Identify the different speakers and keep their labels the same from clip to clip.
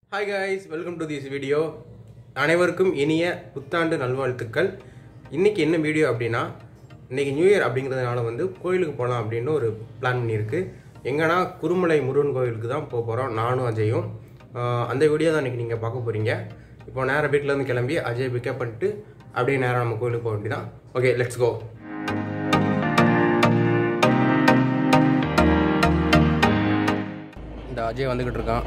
Speaker 1: hi guys welcome to this video அனைவருக்கும் இனிய புத்தாண்டு நல்வாழ்த்துக்கள் இன்னைக்கு என்ன வீடியோ அப்படின்னா இன்னைக்கு நியூ இயர் அப்படிங்கிறதுனால வந்து கோயிலுக்கு போகலாம் அப்படின்னு ஒரு பிளான் பண்ணியிருக்கு எங்கன்னா குருமலை முருகன் கோயிலுக்கு தான் போக போகிறோம் நானும் அஜயும் ஆஹ் அந்த வீடியோ தான் இன்னைக்கு நீங்கள் பார்க்க போகிறீங்க இப்போ நேராக வீட்டிலேருந்து கிளம்பி அஜய் பிக்கப் பண்ணிட்டு அப்படியே நேராக நம்ம கோயிலுக்கு போக வேண்டியதான் ஓகே லெட்ஸ் கோ இந்த அஜய் வந்துக்கிட்டு இருக்கான்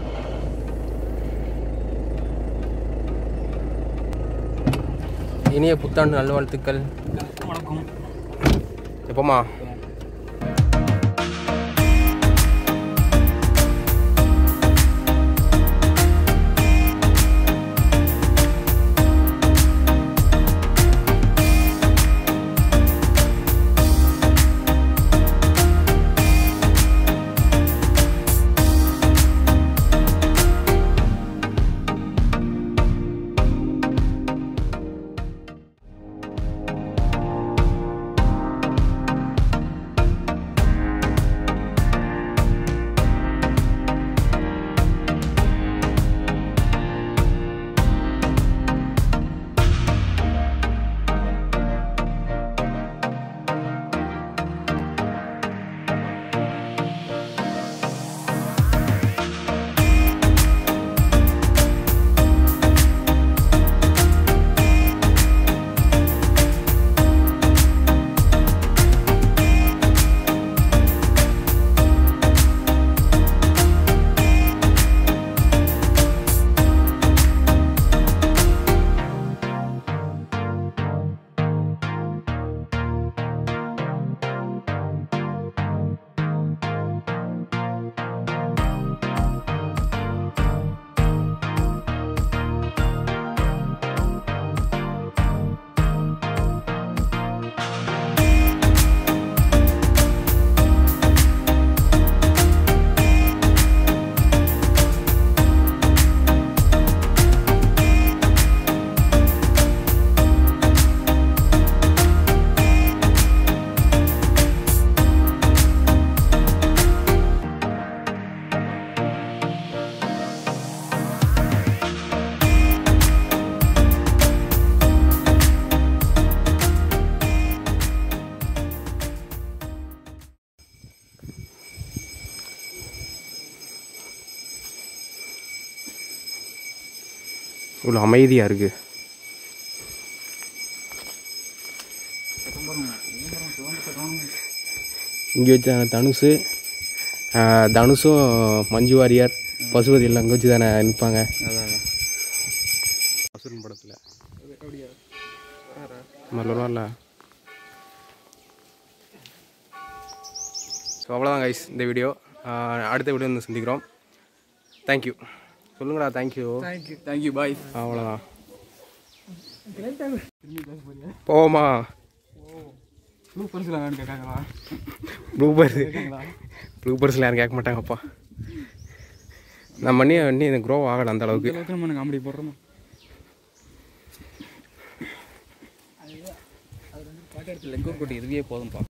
Speaker 1: இனிய புத்தாண்டு நல்வாழ்த்துக்கள்
Speaker 2: வணக்கம்
Speaker 1: எப்போமா இவ்வளோ அமைதியாக இருக்குது இங்கே வச்ச தனுஷு ஆஹ், தனுஷும் மஞ்சு வாரியர் பசுபதி எல்லாம் அங்கே வச்சு தானே நிற்பாங்க அசுரன் படத்தில் மல்லூர்ல ஸோ அவ்வளோதான் கைஸ் இந்த வீடியோ அடுத்த வீடியோ வந்து சந்திக்கிறோம் தேங்க்யூ சொல்லுங்கடா தேங்க்யூ
Speaker 2: தேங்க்யூ தேங்க்யூ பாய்
Speaker 1: அவ்வளோதான் போவோமா
Speaker 2: ப்ளூ பரிசில் வேணும் கேட்காங்களா
Speaker 1: ப்ளூபர்ஸ் ப்ளூபர்ஸில் யாரும் கேட்க மாட்டாங்கப்பா நம்ம பண்ணி வண்டி இந்த க்ரோ ஆகலை அந்த அளவுக்கு
Speaker 2: அளவுக்கு நம்ம காமெடி போடுறோம் லெக்கோ கொட்டி இதுவே போதும்ப்பா